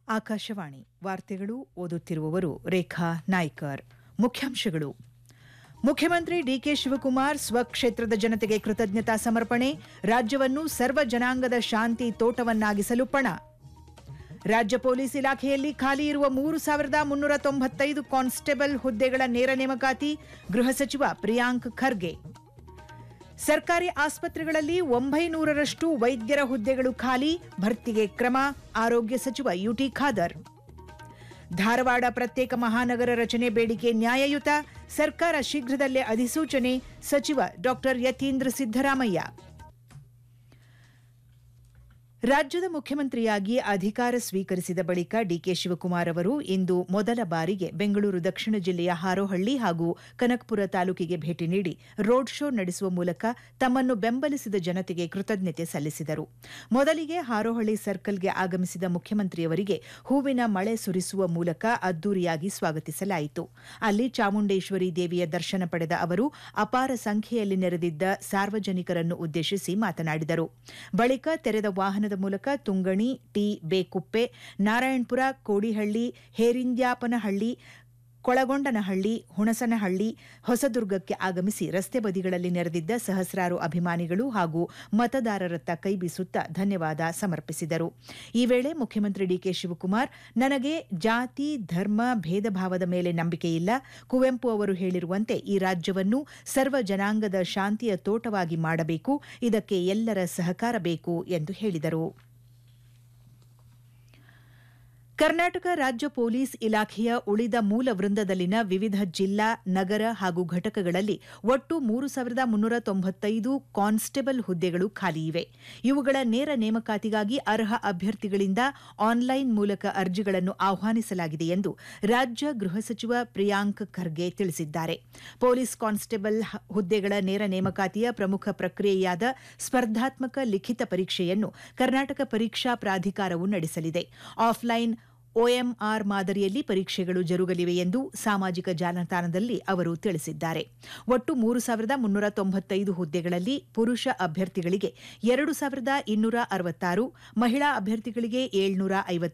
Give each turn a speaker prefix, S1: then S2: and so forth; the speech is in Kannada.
S1: ಆಕಾಶವಾಣಿ ವಾರ್ತೆಗಳು ಓದುತ್ತಿರುವವರು ರೇಖಾ ನಾಯ್ಕರ್ ಮುಖ್ಯಾಂಶಗಳು ಮುಖ್ಯಮಂತ್ರಿ ಡಿಕೆ ಶಿವಕುಮಾರ್ ಸ್ವಕ್ಷೇತ್ರದ ಜನತೆಗೆ ಕೃತಜ್ಞತಾ ಸಮರ್ಪಣೆ ರಾಜ್ಯವನ್ನು ಸರ್ವ ಜನಾಂಗದ ಶಾಂತಿ ತೋಟವನ್ನಾಗಿಸಲು ಪಣ ರಾಜ್ಯ ಪೊಲೀಸ್ ಇಲಾಖೆಯಲ್ಲಿ ಖಾಲಿ ಇರುವ ಮೂರು ಸಾವಿರದ ಮುನ್ನೂರ ತೊಂಬತ್ತೈದು ಕಾನ್ಸ್ಟೇಬಲ್ ಹುದ್ದೆಗಳ ನೇರ ನೇಮಕಾತಿ ಗೃಹ ಸಚಿವ ಪ್ರಿಯಾಂಕ್ ಖರ್ಗೆ ಸರ್ಕಾರಿ ಆಸ್ಪತ್ರೆಗಳಲ್ಲಿ ಒಂಬೈನೂರರಷ್ಟು ವೈದ್ಯರ ಹುದ್ದೆಗಳು ಖಾಲಿ ಭರ್ತಿಗೆ ಕ್ರಮ ಆರೋಗ್ಯ ಸಚಿವ ಯುಟಿ ಖಾದರ್ ಧಾರವಾಡ ಪ್ರತ್ಯೇಕ ಮಹಾನಗರ ರಚನೆ ಬೇಡಿಕೆ ನ್ಯಾಯಯುತ ಸರ್ಕಾರ ಶೀಘ್ರದಲ್ಲೇ ಅಧಿಸೂಚನೆ ಸಚಿವ ಡಾ ಯತೀಂದ್ರ ಸಿದ್ದರಾಮಯ್ಯ ರಾಜ್ಯದ ಮುಖ್ಯಮಂತ್ರಿಯಾಗಿ ಅಧಿಕಾರ ಸ್ವೀಕರಿಸಿದ ಬಳಿಕ ಡಿಕೆ ಶಿವಕುಮಾರ್ ಅವರು ಇಂದು ಮೊದಲ ಬಾರಿಗೆ ಬೆಂಗಳೂರು ದಕ್ಷಿಣ ಜಿಲ್ಲೆಯ ಹಾರೋಹಳ್ಳಿ ಹಾಗೂ ಕನಕಪುರ ತಾಲೂಕಿಗೆ ಭೇಟಿ ನೀಡಿ ರೋಡ್ ಶೋ ನಡೆಸುವ ಮೂಲಕ ತಮ್ಮನ್ನು ಬೆಂಬಲಿಸಿದ ಜನತೆಗೆ ಕೃತಜ್ಞತೆ ಸಲ್ಲಿಸಿದರು ಮೊದಲಿಗೆ ಹಾರೋಹಳ್ಳಿ ಸರ್ಕಲ್ಗೆ ಆಗಮಿಸಿದ ಮುಖ್ಯಮಂತ್ರಿಯವರಿಗೆ ಹೂವಿನ ಮಳೆ ಸುರಿಸುವ ಮೂಲಕ ಅದ್ದೂರಿಯಾಗಿ ಸ್ವಾಗತಿಸಲಾಯಿತು ಅಲ್ಲಿ ಚಾಮುಂಡೇಶ್ವರಿ ದೇವಿಯ ದರ್ಶನ ಪಡೆದ ಅವರು ಅಪಾರ ಸಂಖ್ಯೆಯಲ್ಲಿ ನೆರೆದಿದ್ದ ಸಾರ್ವಜನಿಕರನ್ನು ಉದ್ದೇಶಿಸಿ ಮಾತನಾಡಿದರು ಬಳಿಕ ತೆರೆದ ವಾಹನದ ಮೂಲಕ ತುಂಗಣಿ ಟಿ ಬೇಕುಪ್ಪೆ ನಾರಾಯಣಪುರ ಕೋಡಿಹಳ್ಳಿ ಹೇರಿಂದ್ಯಾಪನಹಳ್ಳಿ ಕೊಳಗೊಂಡನಹಳ್ಳಿ ಹುಣಸನಹಳ್ಳಿ ಹೊಸದುರ್ಗಕ್ಕೆ ಆಗಮಿಸಿ ರಸ್ತೆ ಬದಿಗಳಲ್ಲಿ ನೆರೆದಿದ್ದ ಸಹಸ್ರಾರು ಅಭಿಮಾನಿಗಳು ಹಾಗೂ ಮತದಾರರತ್ತ ಕೈಬೀಸುತ್ತಾ ಧನ್ಯವಾದ ಸಮರ್ಪಿಸಿದರು ಈ ವೇಳೆ ಮುಖ್ಯಮಂತ್ರಿ ಡಿಕೆ ಶಿವಕುಮಾರ್ ನನಗೆ ಜಾತಿ ಧರ್ಮ ಭೇದ ಭಾವದ ಮೇಲೆ ನಂಬಿಕೆಯಿಲ್ಲ ಕುವೆಂಪು ಅವರು ಹೇಳಿರುವಂತೆ ಈ ರಾಜ್ಯವನ್ನು ಸರ್ವ ಜನಾಂಗದ ಶಾಂತಿಯ ತೋಟವಾಗಿ ಮಾಡಬೇಕು ಇದಕ್ಕೆ ಎಲ್ಲರ ಸಹಕಾರ ಬೇಕು ಎಂದು ಹೇಳಿದರು ಕರ್ನಾಟಕ ರಾಜ್ಯ ಪೊಲೀಸ್ ಇಲಾಖೆಯ ಉಳಿದ ಮೂಲ ವೃಂದದಲ್ಲಿನ ವಿವಿಧ ಜಿಲ್ಲಾ ನಗರ ಹಾಗೂ ಘಟಕಗಳಲ್ಲಿ ಒಟ್ಟು ಮೂರು ಸಾವಿರದ ಮುನ್ನೂರ ತೊಂಬತ್ತೈದು ಕಾನ್ಸ್ಟೇಬಲ್ ಹುದ್ದೆಗಳು ಖಾಲಿಯಿವೆ ಇವುಗಳ ನೇರ ನೇಮಕಾತಿಗಾಗಿ ಅರ್ಹ ಅಭ್ಯರ್ಥಿಗಳಿಂದ ಆನ್ಲೈನ್ ಮೂಲಕ ಅರ್ಜಿಗಳನ್ನು ಆಹ್ವಾನಿಸಲಾಗಿದೆ ಎಂದು ರಾಜ್ಯ ಗೃಹ ಸಚಿವ ಪ್ರಿಯಾಂಕ್ ಖರ್ಗೆ ತಿಳಿಸಿದ್ದಾರೆ ಪೊಲೀಸ್ ಕಾನ್ಸ್ಟೇಬಲ್ ಹುದ್ದೆಗಳ ನೇರ ನೇಮಕಾತಿಯ ಪ್ರಮುಖ ಪ್ರಕ್ರಿಯೆಯಾದ ಸ್ಪರ್ಧಾತ್ಮಕ ಲಿಖಿತ ಪರೀಕ್ಷೆಯನ್ನು ಕರ್ನಾಟಕ ಪರೀಕ್ಷಾ ಪ್ರಾಧಿಕಾರವು ನಡೆಸಲಿದೆ ಆಫ್ಲೈನ್ ಒಎಂಆರ್ ಮಾದರಿಯಲ್ಲಿ ಪರೀಕ್ಷೆಗಳು ಜರುಗಲಿವೆ ಎಂದು ಸಾಮಾಜಿಕ ಜಾಲತಾಣದಲ್ಲಿ ಅವರು ತಿಳಿಸಿದ್ದಾರೆ ಒಟ್ಟು ಮೂರು ಸಾವಿರದ ಮುನ್ನೂರ ತೊಂಬತ್ತೈದು ಹುದ್ದೆಗಳಲ್ಲಿ ಪುರುಷ ಅಭ್ಯರ್ಥಿಗಳಿಗೆ ಎರಡು ಸಾವಿರದ ಇನ್ನೂರ ಅರವತ್ತಾರು ಮಹಿಳಾ ಅಭ್ಯರ್ಥಿಗಳಿಗೆ ಏಳ್ನೂರ